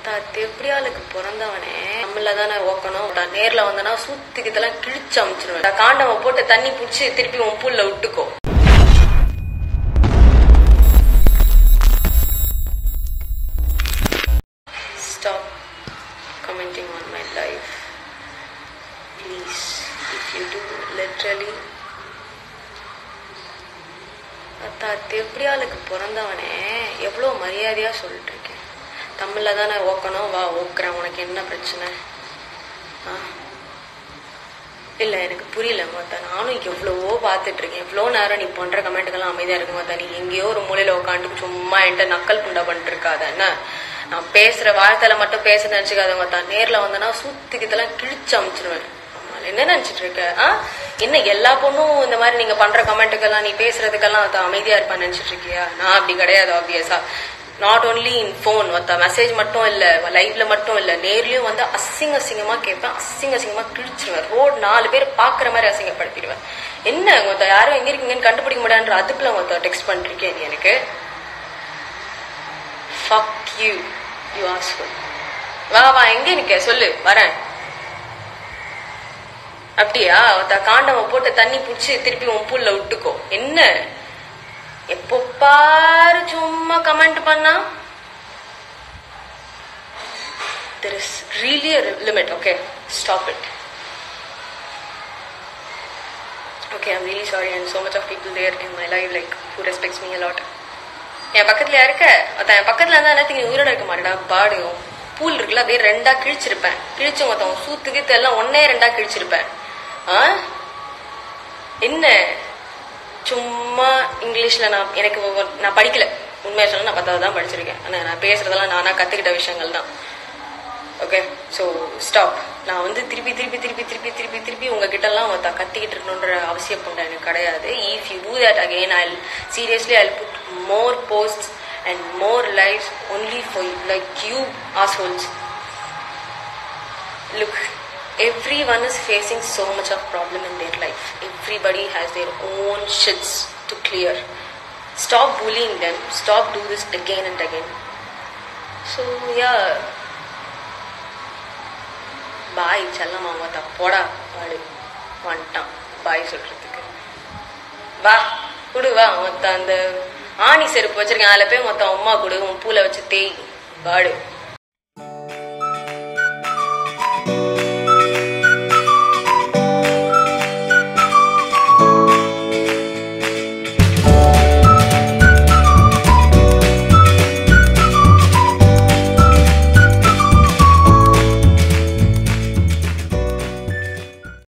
அத்தா தெப்படியாளுக்கு பிறந்தவனே நம்மள தானே ஓக்கணும் நான் நேர்ல வந்தனா சூத்துக்கிட்டெல்லாம் கிழிச்சு அமிச்சிருவேன் காண்டவ போட்டு தண்ணி புடிச்சு திருப்பி உன் புல்ல விட்டுக்கோ Stop commenting on my life. Please, if you do, literally. அத்தா தெப்படியாளுக்கு பிறந்தவனே எவ்வளோ மரியாதையா சொல்லிட்டு இருக்கேன் தமிழ்ல தானே ஓக்கணும் வா ஓக்குறேன் உனக்கு என்ன பிரச்சனை ஆ இல்ல எனக்கு புரியல மொத்தா நானும் எவ்வளவோ பார்த்துட்டு இருக்கேன் எவ்வளோ நேரம் நீ பண்ற கமெண்ட்டுக்கெல்லாம் அமைதியா இருக்க மாட்டா நீ எங்கேயோ ஒரு மூலையில உட்காந்துட்டு சும்மா என்கிட்ட நக்கல் புண்டா பண்ணிட்டு இருக்காத என்ன நான் பேசுற வார்த்தையில மட்டும் பேச நினைச்சுக்காத மொத்தா நேர்ல வந்தனா சூத்துக்கிட்டெல்லாம் கிழிச்சு அமிச்சிருவேன் ஆமா, என்ன நினைச்சிட்டு இருக்க ஆ என்ன எல்லா பொண்ணும் இந்த மாதிரி நீங்க பண்ற கமெண்ட்டுக்கெல்லாம் நீ பேசுறதுக்கெல்லாம் அது அமைதியா இருப்பான்னு நினைச்சிட்டு இருக்கியா நான் அப்படி கிடையாது ஆப்வியஸா நாட் ஓன்லி இன் ஃபோன் மொத்த மெசேஜ் மட்டும் இல்ல லைவ்ல மட்டும் இல்ல நேர்லயும் வந்து அசிங்க அசிங்கமா கேட்பேன் அசிங்க அசிங்கமா கிழிச்சிருவேன் ரோட் நாலு பேர் பாக்குற மாதிரி அசிங்கப்படுத்திடுவேன் என்ன மொத்த யாரும் எங்க இருக்கீங்கன்னு கண்டுபிடிக்க முடியாதுன்ற அதுக்குள்ள மொத்த டெக்ஸ்ட் பண்ணிருக்கேன் நீ எனக்கு ஃபக் யூ யூ ஆஸ்ஃபுல் வா வா எங்க நிக்க சொல்லு வரேன் அப்படியா ஒருத்த காண்டவ போட்டு தண்ணி புடிச்சு திருப்பி உன் புல்ல விட்டுக்கோ என்ன எப்போ பாரு சும்மா கமெண்ட் பண்ணா there is really a limit okay stop it okay i'm really sorry and so much of people there in my life like who respects me a lot என் பக்கத்துல இருக்க ஒருத்தன் என் பக்கத்துல இருந்தா என்ன நீ உயிரோட இருக்க மாட்டேடா பாடும் பூல் இருக்குல்ல அப்படியே ரெண்டா கிழிச்சிருப்பேன் கிழிச்சு மொத்தம் சூத்துக்கு எல்லாம் ஒன்னே ரெண்டா கிழிச்சிருப்பேன் ஆ என்ன சும்மா இங்கிலீஷ்ல நான் எனக்கு ஒவ்வொரு- நான் படிக்கல உண்மையா சொல்ல நான் பத்தாவது தான் படிச்சிருக்கேன் ஆனா நான் பேசுறதெல்லாம் நானா கத்துக்கிட்ட விஷயங்கள் தான் ஓகே ஸோ ஸ்டாப் நான் வந்து திருப்பி திருப்பி திருப்பி திருப்பி திருப்பி திருப்பி உங்ககிட்ட எல்லாம் ஒருத்தா கத்திக்கிட்டு இருக்கணுன்ற அவசியம் பண்ண எனக்கு கிடையாது if you do that again I seriously I put more post and more life only for like you assholes look everyone is facing so much of problem in their life everybody has their own shits to clear stop bullying them stop do this again and again so yeah bye செல்லம்மா மொத்த போடா பாடு வந்துட்டான் பாய் சொல்றதுக்கு வா குடு வா மொத்த அந்த ஆணி செருப்பு வச்சிருக்கேன் அதுல போய் மொத்தம் அம்மா கொடு உன் பூல வச்சு தேய் பாடு